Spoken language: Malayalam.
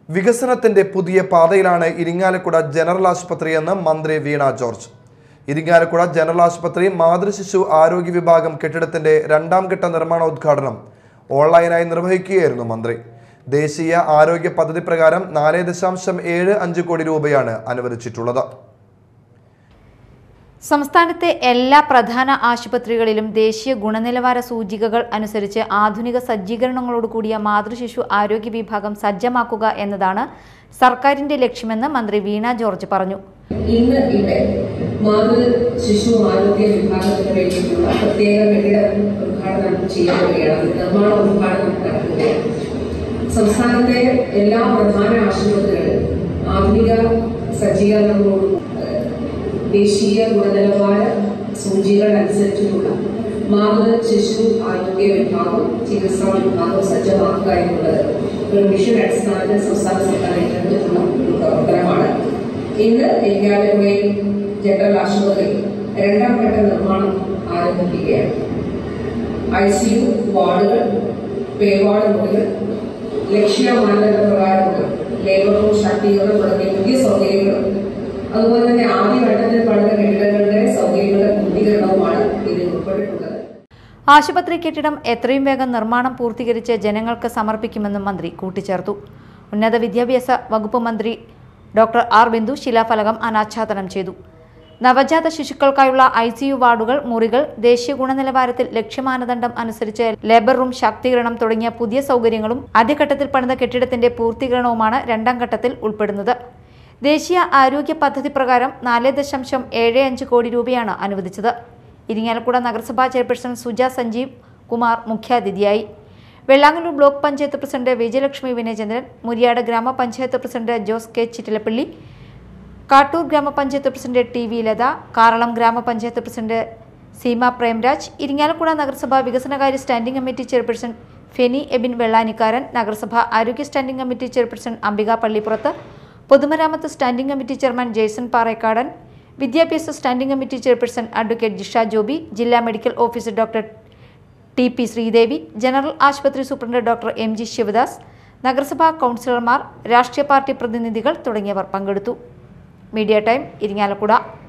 വികസനത്തിന്റെ പുതിയ പാതയിലാണ് ഇരിങ്ങാലക്കുട ജനറൽ ആശുപത്രിയെന്ന് മന്ത്രി വീണ ജോർജ് ഇരിങ്ങാലക്കുട ജനറൽ ആശുപത്രി മാതൃശിശു ആരോഗ്യ വിഭാഗം കെട്ടിടത്തിന്റെ രണ്ടാം ഘട്ട നിർമ്മാണോദ്ഘാടനം ഓൺലൈനായി നിർവഹിക്കുകയായിരുന്നു മന്ത്രി ദേശീയ ആരോഗ്യ പദ്ധതി പ്രകാരം നാല് ദശാംശം ഏഴ് അഞ്ച് കോടി രൂപയാണ് അനുവദിച്ചിട്ടുള്ളത് സംസ്ഥാനത്തെ എല്ലാ പ്രധാന ആശുപത്രികളിലും ദേശീയ ഗുണനിലവാര സൂചികകൾ അനുസരിച്ച് ആധുനിക സജ്ജീകരണങ്ങളോട് കൂടിയ മാതൃശിശു ആരോഗ്യ വിഭാഗം സജ്ജമാക്കുക എന്നതാണ് സർക്കാരിന്റെ ലക്ഷ്യമെന്ന് മന്ത്രി വീണ ജോർജ് പറഞ്ഞു ഇന്ന് ഇവിടെ മാതൃ ശിശു ആരോഗ്യ വിഭാഗത്തിന് വേണ്ടിയിട്ടുള്ള പ്രത്യേക കെട്ടിടം ഉദ്ഘാടനം ചെയ്യപ്പെടുകയാണ് നിർമ്മാണ ഉദ്ഘാടനം നടക്കുകയാണ് സംസ്ഥാനത്തെ എല്ലാ പ്രധാന ആശുപത്രികളിലും ആധുനിക സജ്ജീകരണങ്ങളോടും ഏഹ്, ദേശീയ ഗുണനിലവാര സൂചികൾ അനുസരിച്ചിട്ടുള്ള മാതൃ ശിശു ആരോഗ്യ വിഭാഗം ചികിത്സാ വിഭാഗം സജ്ജമാക്കുക എന്നുള്ളത് ഒരു മിഷൻ അടിസ്ഥാനത്തിൽ സംസ്ഥാന സർക്കാർ ഏറ്റെടുത്തിട്ടുള്ള ഒരു പ്രവർത്തനമാണ് ഇന്ന് എരിയാലക്കുടയിൽ ജനറൽ ആശുപത്രിയിൽ രണ്ടാം ഘട്ട നിർമ്മാണം ആരംഭിക്കുകയാണ് ഐ സി യു വാർഡുകൾ പേവാർഡ് മുറികൾ ലക്ഷ്യ മാനദണ്ഡ പ്രകാരമുള്ള ലേബർ റൂം ശാക്തീകരണം തുടങ്ങിയ പുതിയ സൗകര്യങ്ങളും അതുപോലെ തന്നെ ആദ്യഘട്ടത്തിൽ പണിത കെട്ടിടങ്ങളുടെ സൗകര്യങ്ങളുടെ പൂർത്തീകരണവുമാണ് ഇതിൽ ഉൾപ്പെട്ടിട്ടുള്ളത് ആശുപത്രി കെട്ടിടം എത്രയും വേഗം നിർമ്മാണം പൂർത്തീകരിച്ച് ജനങ്ങൾക്ക് സമർപ്പിക്കുമെന്നും മന്ത്രി കൂട്ടിച്ചേർത്തു ഉന്നത വിദ്യാഭ്യാസ വകുപ്പ് മന്ത്രി ഡോക്ടർ ആർ ബിന്ദു ശിലാഫലകം അനാച്ഛാദനം ചെയ്തു നവജാത ശിശുക്കൾക്കായുള്ള ഐ സി യു വാർഡുകൾ മുറികൾ ദേശീയ ഗുണനിലവാരത്തിൽ ലക്ഷ്യമാനദണ്ഡം അനുസരിച്ച് ലേബർ റൂം ശാക്തീകരണം തുടങ്ങിയ പുതിയ സൗകര്യങ്ങളും ആദ്യഘട്ടത്തിൽ പണിത കെട്ടിടത്തിന്റെ പൂർത്തീകരണവുമാണ് രണ്ടാം ഘട്ടത്തിൽ ഉൾപ്പെടുന്നത് ദേശീയ ആരോഗ്യ പദ്ധതി പ്രകാരം നാല് ദശാംശം ഏഴ് അഞ്ച് കോടി രൂപയാണ് അനുവദിച്ചത് ഇരിങ്ങാലക്കുട നഗരസഭാ ചെയർപേഴ്സൺ സുജ സഞ്ജീവ് കുമാർ മുഖ്യാതിഥിയായി Vellangallur block panchayat president Vijayalakshmi Vinayachandran Muriyad grama panchayat president Jose K Chittilappilly Kattoor grama panchayat president T V Latha Karalam grama panchayat president Seema Premraj Irinjalakuda നഗരസഭ വികസനകാര്യ standing committee chairperson Feni Ebin Vellanikkaran നഗരസഭ ആരോഗ്യ standing committee chairperson Ambika Pallippurath പൊതുമരാമത്ത് standing committee chairman Jaison Parekkadan വിദ്യാഭ്യാസ standing committee chairperson advocate Jisha Joby ജില്ലാ medical officer doctor T P Sreedevi general ആശുപത്രി superintendent doctor M G Sivadas നഗരസഭാ കൗൺസിലർമാർ രാഷ്ട്രീയ പാർട്ടി പ്രതിനിധികൾ തുടങ്ങിയവർ പങ്കെടുത്തു മീഡിയ ടൈം ഇരിങ്ങാലക്കുട